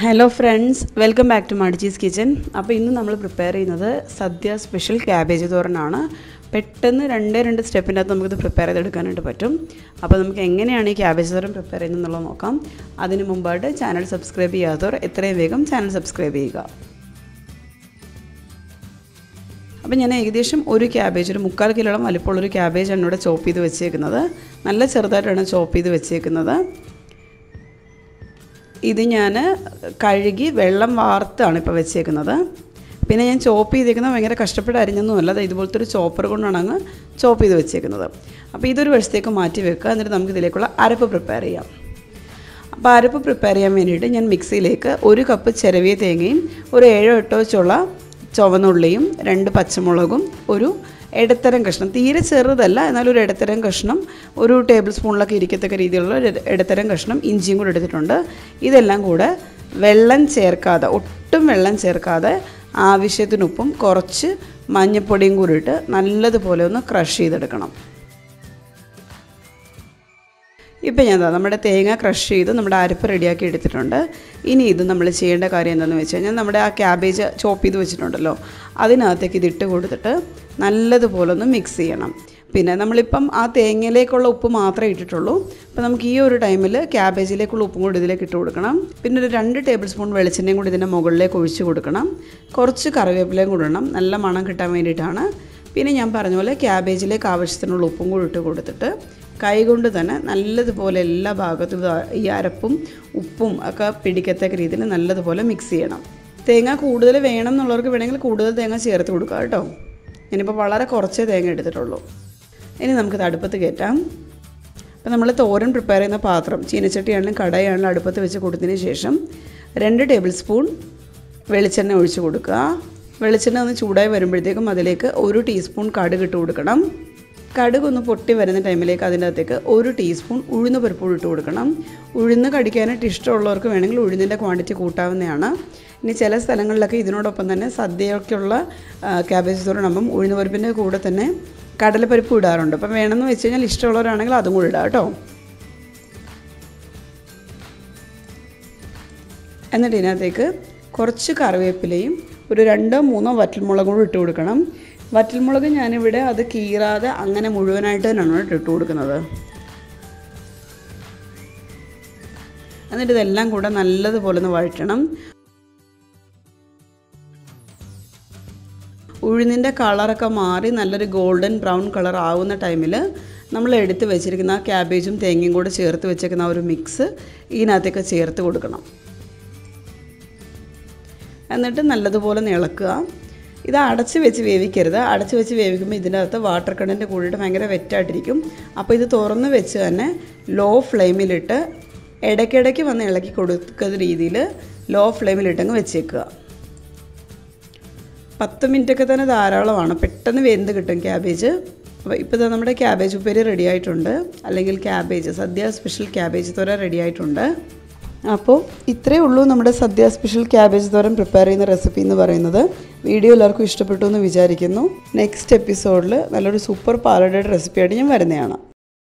hello friends welcome back to Madichees kitchen അപ്പോൾ ഇന്ന് നമ്മൾ പ്രിപ്പയർ ചെയ്യുന്നത് സദ്യ സ്പെഷ്യൽ ക്യാബേജ് തോരനാണ് പെട്ടെന്ന് രണ്ടേ രണ്ട് സ്റ്റെപ്പിൻ്റെ അകത്ത് നമുക്കിത് പ്രിപ്പയർ ചെയ്തെടുക്കാനായിട്ട് പറ്റും അപ്പോൾ നമുക്ക് എങ്ങനെയാണ് ഈ ക്യാബേജ് തോരൻ പ്രിപ്പയർ ചെയ്യുന്നതെന്നുള്ളത് നോക്കാം അതിന് മുമ്പായിട്ട് ചാനൽ സബ്സ്ക്രൈബ് ചെയ്യാത്തവർ എത്രയും വേഗം ചാനൽ സബ്സ്ക്രൈബ് ചെയ്യുക അപ്പോൾ ഞാൻ ഏകദേശം ഒരു ക്യാബേജ് ഒരു മുക്കാൽ കിലോളം വലിപ്പമുള്ളൊരു ക്യാബേജാണ് ഇവിടെ ചോപ്പ് ചെയ്ത് വെച്ചേക്കുന്നത് നല്ല ചെറുതായിട്ടാണ് ചോപ്പ് ചെയ്ത് വെച്ചേക്കുന്നത് ഇത് ഞാൻ കഴുകി വെള്ളം വാർത്താണ് ഇപ്പോൾ വെച്ചേക്കുന്നത് പിന്നെ ഞാൻ ചോപ്പ് ചെയ്തേക്കുന്നത് ഭയങ്കര കഷ്ടപ്പെട്ട് അരിഞ്ഞൊന്നുമല്ല അത് ഇതുപോലത്തെ ഒരു ചോപ്പർ കൊണ്ടാണ് അങ്ങ് ചോപ്പ് ചെയ്ത് വെച്ചേക്കുന്നത് അപ്പോൾ ഇതൊരു വശത്തേക്ക് മാറ്റി വെക്കുക എന്നിട്ട് നമുക്ക് ഇതിലേക്കുള്ള അരപ്പ് പ്രിപ്പയർ ചെയ്യാം അപ്പോൾ അരപ്പ് പ്രിപ്പയർ ചെയ്യാൻ വേണ്ടിയിട്ട് ഞാൻ മിക്സിയിലേക്ക് ഒരു കപ്പ് ചിരവിയ തേങ്ങയും ഒരു ഏഴോ എട്ടോ ചുള ചുവന്നുള്ളിയും രണ്ട് പച്ചമുളകും ഒരു ഇടത്തരം കഷ്ണം തീരെ ചെറുതല്ല എന്നാൽ ഒരു ഇടത്തരം കഷ്ണം ഒരു ടേബിൾ സ്പൂണിലൊക്കെ ഇരിക്കത്തക്ക രീതിയിലുള്ള ഒരു ഇടത്തരം കഷ്ണം ഇഞ്ചിയും കൂടെ എടുത്തിട്ടുണ്ട് ഇതെല്ലാം കൂടെ വെള്ളം ചേർക്കാതെ ഒട്ടും വെള്ളം ചേർക്കാതെ ആവശ്യത്തിനുപ്പും കുറച്ച് മഞ്ഞൾപ്പൊടിയും കൂടി ഇട്ട് നല്ലതുപോലെ ഒന്ന് ക്രഷ് ചെയ്തെടുക്കണം ഇപ്പം ഞാൻ ദാ നമ്മുടെ തേങ്ങ ക്രഷ് ചെയ്ത് നമ്മുടെ അരപ്പ് റെഡിയാക്കി എടുത്തിട്ടുണ്ട് ഇനി ഇത് നമ്മൾ ചെയ്യേണ്ട കാര്യം എന്താണെന്ന് വെച്ച് കഴിഞ്ഞാൽ നമ്മുടെ ആ ക്യാബേജ് ചോപ്പ് ചെയ്ത് വെച്ചിട്ടുണ്ടല്ലോ അതിനകത്തേക്ക് ഇതിട്ട് കൊടുത്തിട്ട് നല്ലതുപോലെ ഒന്ന് മിക്സ് ചെയ്യണം പിന്നെ നമ്മളിപ്പം ആ തേങ്ങയിലേക്കുള്ള ഉപ്പ് മാത്രമേ ഇട്ടിട്ടുള്ളൂ അപ്പോൾ നമുക്ക് ഈ ഒരു ടൈമിൽ ക്യാബേജിലേക്കുള്ള ഉപ്പും കൂടി ഇതിലേക്ക് ഇട്ട് കൊടുക്കണം പിന്നെ ഒരു രണ്ട് ടേബിൾ സ്പൂൺ വെളിച്ചെണ്ണയും കൂടി ഇതിൻ്റെ മുകളിലേക്ക് ഒഴിച്ച് കൊടുക്കണം കുറച്ച് കറിവേപ്പിലയും കൂടി ഇടണം നല്ല മണം കിട്ടാൻ വേണ്ടിയിട്ടാണ് പിന്നെ ഞാൻ പറഞ്ഞ പോലെ ക്യാബേജിലേക്ക് ആവശ്യത്തിനുള്ള ഉപ്പും കൂടി ഇട്ട് കൊടുത്തിട്ട് കൈകൊണ്ട് തന്നെ നല്ലതുപോലെ എല്ലാ ഭാഗത്തും ഇത് ഈ അരപ്പും ഉപ്പും ഒക്കെ പിടിക്കത്തക്ക രീതിയിൽ നല്ലതുപോലെ മിക്സ് ചെയ്യണം തേങ്ങ കൂടുതൽ വേണം എന്നുള്ളവർക്ക് വേണമെങ്കിൽ കൂടുതൽ തേങ്ങ ചേർത്ത് കൊടുക്കുക കേട്ടോ ഞാനിപ്പോൾ വളരെ കുറച്ചേ തേങ്ങ എടുത്തിട്ടുള്ളൂ ഇനി നമുക്കിത് അടുപ്പത്ത് കയറ്റാം അപ്പോൾ നമ്മൾ തോരൻ പ്രിപ്പയർ ചെയ്യുന്ന പാത്രം ചീനച്ചട്ടിയാണെങ്കിലും കടയാണെങ്കിലും അടുപ്പത്ത് വെച്ച് കൊടുത്തതിന് ശേഷം രണ്ട് ടേബിൾ സ്പൂൺ വെളിച്ചെണ്ണ ഒഴിച്ച് കൊടുക്കുക വെളിച്ചെണ്ണ ഒന്ന് ചൂടായി വരുമ്പോഴത്തേക്കും അതിലേക്ക് ഒരു ടീസ്പൂൺ കടുക് ഇട്ട് കൊടുക്കണം കടുക് ഒന്ന് പൊട്ടി വരുന്ന ടൈമിലേക്ക് അതിൻ്റെ അകത്തേക്ക് ഒരു ടീസ്പൂൺ ഉഴുന്ന് പരിപ്പ് ഇട്ട് കൊടുക്കണം ഉഴുന്ന് കടിക്കാനായിട്ട് ഇഷ്ടമുള്ളവർക്ക് വേണമെങ്കിൽ ഉഴുന്നിൻ്റെ ക്വാണ്ടിറ്റി കൂട്ടാവുന്നതാണ് ഇനി ചില സ്ഥലങ്ങളിലൊക്കെ ഇതിനോടൊപ്പം തന്നെ സദ്യയൊക്കെയുള്ള ക്യാബേജ് തോരനാകുമ്പം ഉഴുന്ന് പരിപ്പിൻ്റെ കൂടെ തന്നെ കടലപ്പരിപ്പ് ഇടാറുണ്ട് അപ്പം വേണമെന്ന് വെച്ച് കഴിഞ്ഞാൽ ഇഷ്ടമുള്ളവരാണെങ്കിൽ അതും കൂടി ഇടാം കേട്ടോ എന്നിട്ട് ഇതിനകത്തേക്ക് കുറച്ച് കറിവേപ്പിലയും ഒരു രണ്ടോ മൂന്നോ വറ്റൽമുളകും കൂടി ഇട്ട് കൊടുക്കണം വറ്റൽമുളക് ഞാനിവിടെ അത് കീറാതെ അങ്ങനെ മുഴുവനായിട്ട് തന്നെയാണ് ഇട്ട് കൊടുക്കുന്നത് എന്നിട്ട് ഇതെല്ലാം കൂടെ നല്ലതുപോലെ ഒന്ന് വഴറ്റണം ഉഴുന്നിൻ്റെ കളറൊക്കെ മാറി നല്ലൊരു ഗോൾഡൻ ബ്രൗൺ കളർ ആവുന്ന ടൈമിൽ നമ്മൾ എടുത്ത് വെച്ചിരിക്കുന്ന ആ ക്യാബേജും തേങ്ങയും കൂടെ ചേർത്ത് വെച്ചേക്കുന്ന ആ ഒരു മിക്സ് ഇതിനകത്തേക്ക് ചേർത്ത് കൊടുക്കണം എന്നിട്ട് നല്ലതുപോലെ ഇളക്കുക ഇത് അടച്ച് വെച്ച് വേവിക്കരുത് അടച്ച് വെച്ച് വേവിക്കുമ്പോൾ ഇതിൻ്റെ അകത്ത് വാട്ടർ കണ്ടൻറ്റ് കൂടിയിട്ട് ഭയങ്കര വെറ്റായിട്ടിരിക്കും അപ്പോൾ ഇത് തുറന്ന് വെച്ച് തന്നെ ലോ ഫ്ലെയിമിലിട്ട് ഇടയ്ക്കിടയ്ക്ക് വന്ന് ഇളക്കി കൊടുക്കുന്ന രീതിയിൽ ലോ ഫ്ലെയിമിലിട്ടങ്ങ് വെച്ചേക്കുക പത്ത് മിനിറ്റൊക്കെ തന്നെ ധാരാളമാണ് പെട്ടെന്ന് വെന്ത് കിട്ടും ക്യാബേജ് അപ്പോൾ ഇപ്പോൾ നമ്മുടെ ക്യാബേജ് ഉപ്പേരി റെഡി ആയിട്ടുണ്ട് അല്ലെങ്കിൽ ക്യാബേജ് സദ്യ സ്പെഷ്യൽ ക്യാബേജ് തോര റെഡി ആയിട്ടുണ്ട് അപ്പോൾ ഇത്രയേ ഉള്ളൂ നമ്മുടെ sadya special cabbage thoran prepare ചെയ്യുന്ന റെസിപ്പി എന്ന് പറയുന്നത് വീഡിയോ എല്ലാവർക്കും ഇഷ്ടപ്പെട്ടു എന്ന് വിചാരിക്കുന്നു നെക്സ്റ്റ് എപ്പിസോഡിൽ നല്ലൊരു സൂപ്പർ പാലഡയുടെ റെസിപ്പിയായിട്ട് ഞാൻ വരുന്നതാണ്